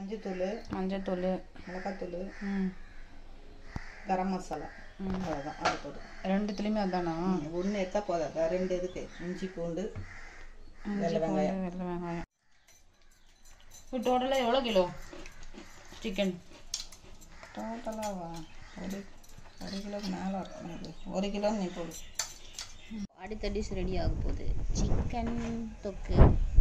மஞ்சத்தூள் மஞ்சத்தூள் மிளகாத்தூள் ம் கரம் மசாலா அவ்வளோதான் அது போதும் ரெண்டுத்துலேயுமே அதானா ஒன்று எடுத்தால் போதாதா ரெண்டு இருக்கு இஞ்சி பூண்டு இஞ்சி வெள்ளை பூண்டு, வெங்காயம் வெள்ளை வெங்காயம் இப்போ டோட்டலாக எவ்வளோ கிலோ சிக்கன் டோட்டலாக ஒரு ஒரு கிலோக்கு மேலே இருக்கும் எனக்கு. ஒரு கிலோ நீ போடு அடுத்த டிஷ் ரெடி ஆக போகுது சிக்கன் தொக்கு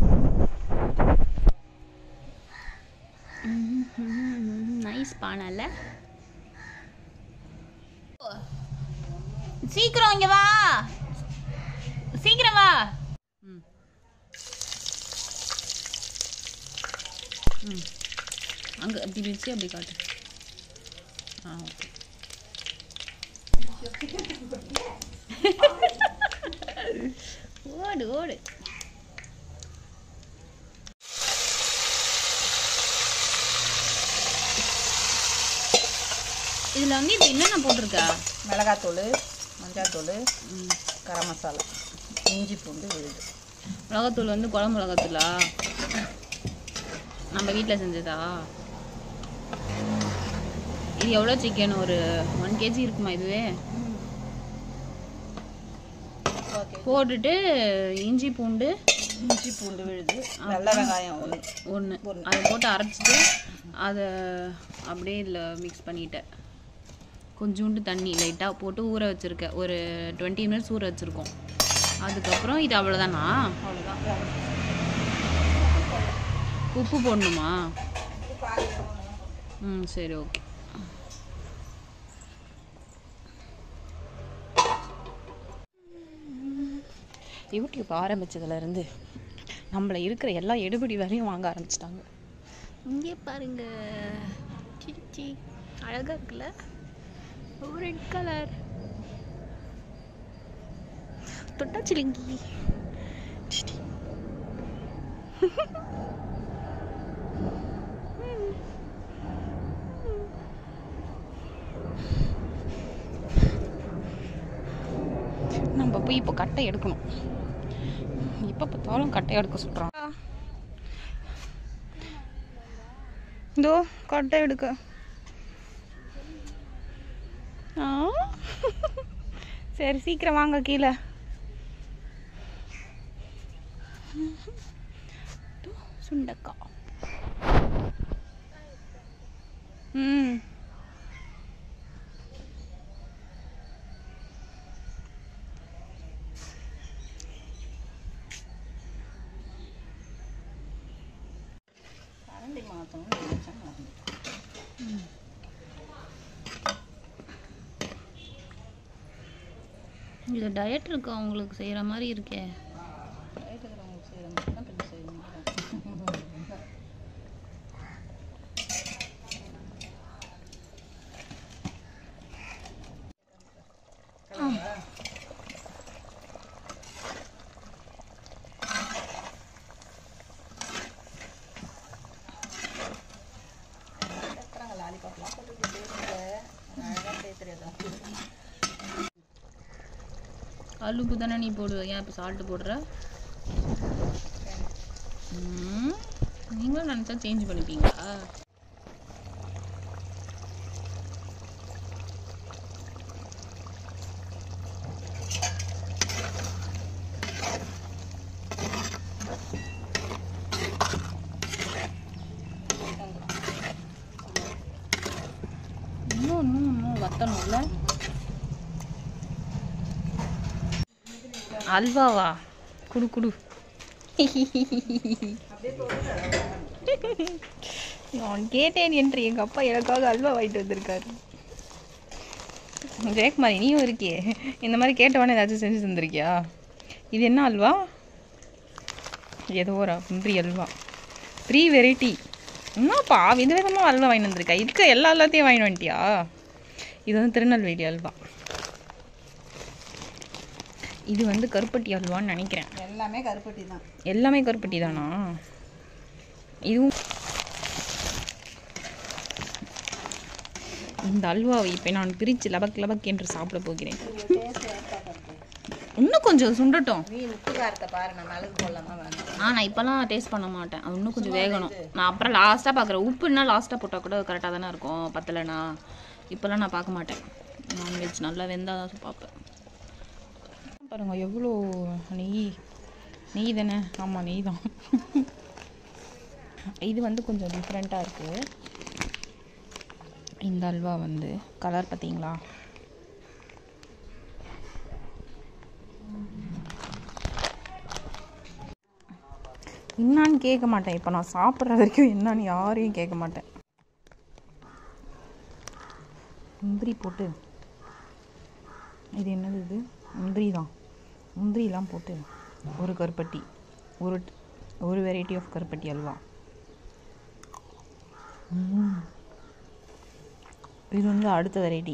நைஸ் பானல்ல சீக்கிரம் இங்க வா சீக்கிரம் வா ம் ம் அங்கே அப்படி வச்சு அப்படி காட்டு ஆ ஓகே ஓடு ஓடு இதில் வந்து இப்போ என்னென்ன போட்டிருக்கா மிளகாத்தூள் மஞ்சாத்தூள் கரம் மசாலா இஞ்சி பூண்டு விழுது மிளகாத்தூள் வந்து குழம்பு மிளகாத்தூளா நம்ம வீட்டில் செஞ்சதா இது எவ்வளோ சிக்கன் ஒரு ஒன் கேஜி இருக்குமா இதுவே ஓகே போட்டுட்டு இஞ்சி பூண்டு இஞ்சி பூண்டு விழுது நல்ல வெங்காயம் ஒன்று ஒன்று ஒண்ணு. அதை போட்டு அரைச்சிட்டு அதை அப்படியே இதில் மிக்ஸ் பண்ணிட்டேன் கொஞ்சோண்டு தண்ணி லைட்டாக போட்டு ஊற வச்சுருக்கேன் ஒரு டுவெண்ட்டி மினிட்ஸ் ஊற வச்சுருக்கோம் அதுக்கப்புறம் இது அவ்வளோதானா அவ்வளோதான் உப்பு போடணுமா ம் சரி ஓகே யூடியூப் ஆரம்பிச்சதுலேருந்து நம்மளை இருக்கிற எல்லா எடுபடி வேலையும் வாங்க ஆரம்பிச்சிட்டாங்க இங்கே பாருங்க சிச்சி அழகா இருக்குல்ல ரெட் கலர் தொட்டாச்சிலிங்கி நம்ம போய் இப்போ கட்டை எடுக்கணும் இப்போ பார்த்தாலும் கட்டை எடுக்க சொல்கிறான் இதோ கட்டை எடுக்க ஆ சரி சீக்கிரம் வாங்க கீழே இதோ சுண்டக்காய் ம் கரண்டி மாற்றணும்னு நினச்சேன் மறந்துட்டேன். இது டயட் இருக்கு அவங்களுக்கு செய்கிற மாதிரி இருக்கே வயிற்று இருக்கிறவங்களுக்கு செய்கிற மாதிரி தான் பிள்ளை செய்யணும் லாலிபாப்லாம் போட்டு பேசுங்க அழகாக பேச தெரியாதா அலுப்பு தானே நீ போடுவ ஏன் இப்போ சால்ட்டு போடுற ம், நீங்களும் நினச்சா சேஞ்ச் பண்ணிப்பீங்களா இன்னும் இன்னும் இன்னும் வத்தணும்ல அல்வாவா குடு குடு நான் கேட்டேன் என்று எங்கள் அப்பா எனக்காக அல்வா வாங்கிட்டு வந்திருக்காரு ஜெயக்குமாரி நீயும் இருக்கியே இந்த மாதிரி கேட்டவொடனே ஏதாச்சும் செஞ்சு தந்திருக்கியா இது என்ன அல்வா ஏதோ ஒரு முந்திரி அல்வா த்ரீ வெரைட்டி என்னப்பா விதவிதமாக அல்வா வாங்கி வந்திருக்கா இருக்க எல்லா எல்லாத்தையும் வாங்கி வந்துட்டியா இது வந்து திருநெல்வேலி அல்வா இது வந்து கருப்பட்டி அல்வான்னு நினைக்கிறேன் எல்லாமே கருப்பட்டி தான் எல்லாமே கருப்பட்டி தானா இதுவும் இந்த அல்வாவை இப்போ நான் பிரித்து லபக் லபக் என்று சாப்பிட போகிறேன் இன்னும் கொஞ்சம் சுண்டட்டும் நீ உப்பு காரத்தை பாரு நான் மிளகு போடலாமா வேணாம் ஆ நான் இப்போல்லாம் டேஸ்ட் பண்ண மாட்டேன் அது இன்னும் கொஞ்சம் வேகணும் நான் அப்புறம் லாஸ்ட்டாக பார்க்குறேன் உப்புன்னா லாஸ்ட்டாக போட்டால் கூட கரெக்டாக தானே இருக்கும் பத்தலைனா இப்போல்லாம் நான் பார்க்க மாட்டேன் நான்வெஜ் நல்லா வெந்தால் தான் பார்ப்பேன் பாருங்க எவ்வளோ நெய் நெய் தானே ஆமாம் நெய் தான் இது வந்து கொஞ்சம் டிஃப்ரெண்ட்டாக இருக்குது இந்த அல்வா வந்து கலர் பார்த்தீங்களா என்னான்னு கேட்க மாட்டேன் இப்போ நான் சாப்பிட்ற வரைக்கும் என்னன்னு யாரையும் கேட்க மாட்டேன் முந்திரி போட்டு இது என்னது இது முந்திரி தான் முந்திரிலாம் போட்டு ஒரு கருப்பட்டி ஒரு ஒரு வெரைட்டி ஆஃப் கருப்பட்டி அல்வா ம். இது வந்து அடுத்த வெரைட்டி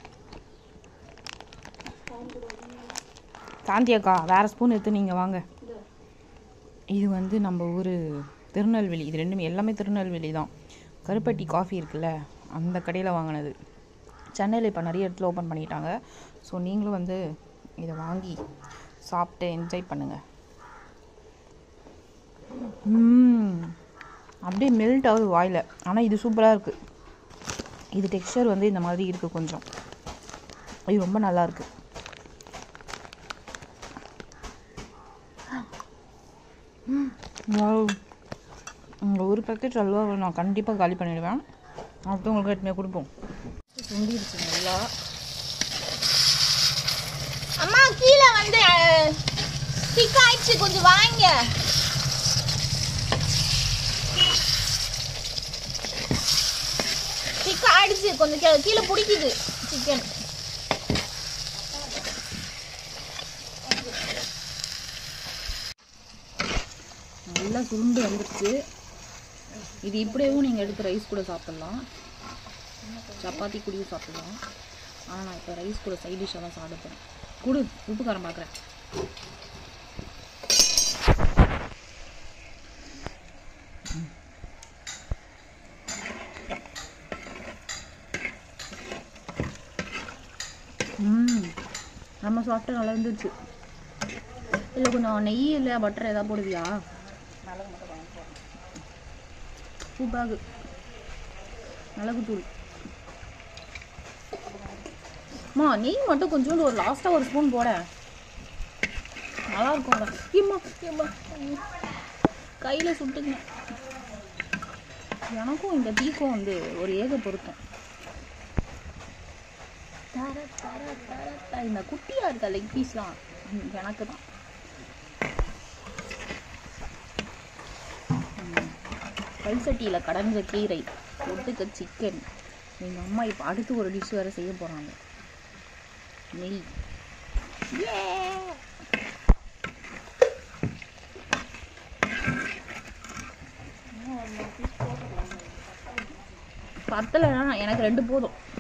சாந்தி அக்கா வேறு ஸ்பூன் எடுத்து நீங்கள் வாங்க இது வந்து நம்ம ஊர் திருநெல்வேலி இது ரெண்டுமே எல்லாமே திருநெல்வேலி தான் கருப்பட்டி காஃபி இருக்குல்ல அந்த கடையில் வாங்கினது சென்னையில் இப்போ நிறைய இடத்துல ஓப்பன் பண்ணிட்டாங்க ஸோ நீங்களும் வந்து இதை வாங்கி சாப்பிட்டு என்ஜாய் பண்ணுங்கள் ம் அப்படியே மெல்ட் ஆகுது வாயில் ஆனால் இது சூப்பராக இருக்குது இது டெக்ஸ்சர் வந்து இந்த மாதிரி இருக்குது கொஞ்சம் இது ரொம்ப நல்லா இருக்கு வாவ். இந்த ஒரு பேக்கெட் அல்வா நான் கண்டிப்பாக காலி பண்ணிடுவேன் அடுத்தவங்களுக்கு எடுத்துமே கொடுப்போம் சுண்டிடுச்சு நல்லா அம்மா கீழே வந்து ஸ்டிக் ஆயிடுச்சு கொஞ்சம் வாங்க ஸ்டிக் ஆயிடுச்சு கொஞ்சம் கீழே கீழே பிடிக்குது சிக்கன் நல்லா சுருண்டு வந்துருச்சு இது இப்படியேவும் நீங்கள் எடுத்து ரைஸ் கூட சாப்பிட்லாம் சப்பாத்தி கூடயும் சாப்பிட்லாம் ஆனால் நான் இப்போ ரைஸ் கூட சைட் டிஷ்ஷாக தான் சாப்பிட போகிறேன் கொடு உப்பு காரம் பார்க்குறேன் ம் நம்ம சாப்பிட்டா நல்லா இருந்துச்சு இல்லை கொஞ்சம் நெய் இல்லை பட்டர் ஏதாவது போடுவியா சூப்பராகு மிளகுத்தூள் அம்மா நெய் மட்டும் கொஞ்சோண்டு ஒரு லாஸ்ட்டாக ஒரு ஸ்பூன் போட நல்லா இருக்கும்ல ஏம்மா ஏம்மா கையில் சுட்டுங்க எனக்கும் இந்த டீக்கும் வந்து ஒரு ஏக பொருத்தம் தர தர தர த இந்த குட்டியாக இருக்க லெக் பீஸ்லாம் எனக்கு தான் கல்சட்டியில் கடைஞ்ச கீரை ஒட்டுக்க சிக்கன் எங்கள் அம்மா இப்போ அடுத்து ஒரு டிஷ் வேறு செய்ய போகிறாங்க நெய் பத்தலைன்னா எனக்கு ரெண்டு போதும்